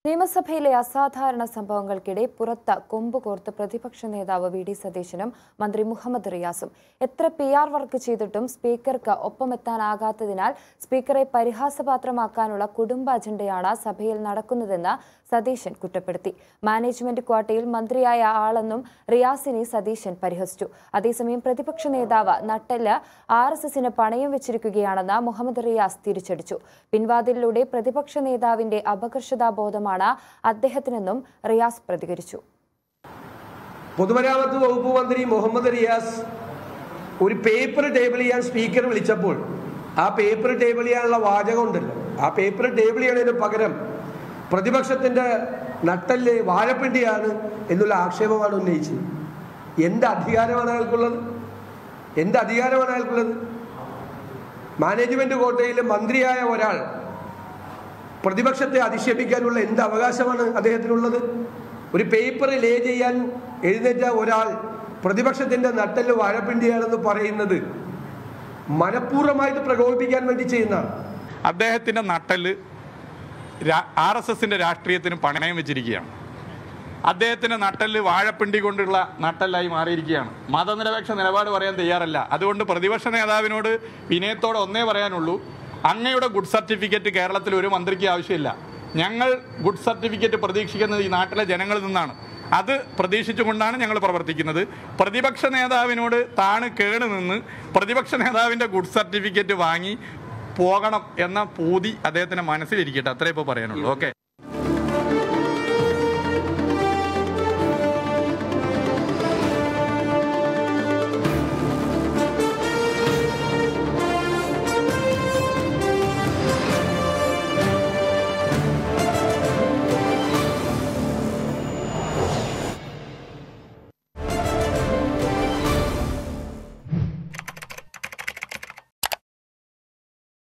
നിയമസഭയിലെ അസാധാരണ സംഭവങ്ങൾക്കിടെ പുറത്ത് കൊമ്പ് കോർത്ത് പ്രതിപക്ഷ നേതാവ് വി ഡി സതീശനും മന്ത്രി മുഹമ്മദ് റിയാസും എത്ര പി ആർ വർക്ക് ചെയ്തിട്ടും സ്പീക്കർക്ക് ഒപ്പമെത്താനാകാത്തതിനാൽ സ്പീക്കറെ പരിഹാസപാത്രമാക്കാനുള്ള കുടുംബ അജണ്ടയാണ് സഭയിൽ നടക്കുന്നതെന്ന് സതീശൻ കുറ്റപ്പെടുത്തി മാനേജ്മെന്റ് ക്വാട്ടയിൽ മന്ത്രിയായ ആളെന്നും റിയാസിനെ സതീശൻ പരിഹസിച്ചു അതേസമയം പ്രതിപക്ഷ നേതാവ് നട്ടെല്ല് ആർ എസ് എസിന് പണയം വെച്ചിരിക്കുകയാണെന്ന് മുഹമ്മദ് റിയാസ് തിരിച്ചടിച്ചു പിൻവാതിലിലൂടെ പ്രതിപക്ഷ നേതാവിന്റെ അപകർഷതാബോധമാണ് അദ്ദേഹത്തിനെന്നും റിയാസ് പ്രതികരിച്ചു പൊതുമരാമത്ത് വകുപ്പ് മന്ത്രി മുഹമ്മദ് റിയാസ് ഒരു പേപ്പർ ടേബിൾ ചെയ്യാൻ സ്പീക്കർ വിളിച്ചപ്പോൾ ആ പേപ്പർ ടേബിൾ ചെയ്യാനുള്ള വാചകം ഉണ്ടല്ലോ ആ പേപ്പർ ടേബിൾ ചെയ്യണതിന് പകരം പ്രതിപക്ഷത്തിന്റെ നട്ടല് വാഴപ്പിണ്ടിയാണ് എന്നുള്ള ആക്ഷേപമാണ് ഉന്നയിച്ചത് എന്ത് അധികാരമാണ് അയാൾക്കുള്ളത് എന്ത് അധികാരമാണ് അയാൾക്കുള്ളത് മാനേജ്മെന്റ് കോട്ടയിൽ മന്ത്രിയായ ഒരാൾ പ്രതിപക്ഷത്തെ അധിക്ഷേപിക്കാനുള്ള എന്ത് അവകാശമാണ് അദ്ദേഹത്തിനുള്ളത് ഒരു പേപ്പർ ലേ ചെയ്യാൻ എഴുന്നേറ്റ ഒരാൾ പ്രതിപക്ഷത്തിന്റെ നട്ടല് വാഴപ്പിണ്ടിയാണെന്ന് പറയുന്നത് മനഃപൂർവ്വമായിട്ട് പ്രകോപിപ്പിക്കാൻ വേണ്ടി ചെയ്യുന്നതാണ് അദ്ദേഹത്തിൻ്റെ നട്ടല് ആർ എസ് എസിൻ്റെ രാഷ്ട്രീയത്തിന് പണയം വെച്ചിരിക്കുകയാണ് അദ്ദേഹത്തിൻ്റെ നട്ടല് വാഴപ്പിണ്ടി കൊണ്ടുള്ള നട്ടല്ലായി മാറിയിരിക്കുകയാണ് മതനിരപേക്ഷ നിലപാട് പറയാൻ തയ്യാറല്ല അതുകൊണ്ട് പ്രതിപക്ഷ നേതാവിനോട് വിനയത്തോടെ ഒന്നേ പറയാനുള്ളൂ അങ്ങയുടെ ഗുഡ് സർട്ടിഫിക്കറ്റ് കേരളത്തിൽ ഒരു മന്ത്രിക്ക് ആവശ്യമില്ല ഞങ്ങൾ ഗുഡ് സർട്ടിഫിക്കറ്റ് പ്രതീക്ഷിക്കുന്നത് ഈ നാട്ടിലെ ജനങ്ങളിൽ നിന്നാണ് അത് പ്രതീക്ഷിച്ചുകൊണ്ടാണ് ഞങ്ങൾ പ്രവർത്തിക്കുന്നത് പ്രതിപക്ഷ നേതാവിനോട് താണ് കേണ് നിന്ന് പ്രതിപക്ഷ നേതാവിൻ്റെ ഗുഡ് സർട്ടിഫിക്കറ്റ് വാങ്ങി പോകണം എന്ന പൂതി അദ്ദേഹത്തിന്റെ മനസ്സിലിരിക്കട്ടെ അത്രേ ഇപ്പോൾ പറയാനുള്ളൂ ഓക്കെ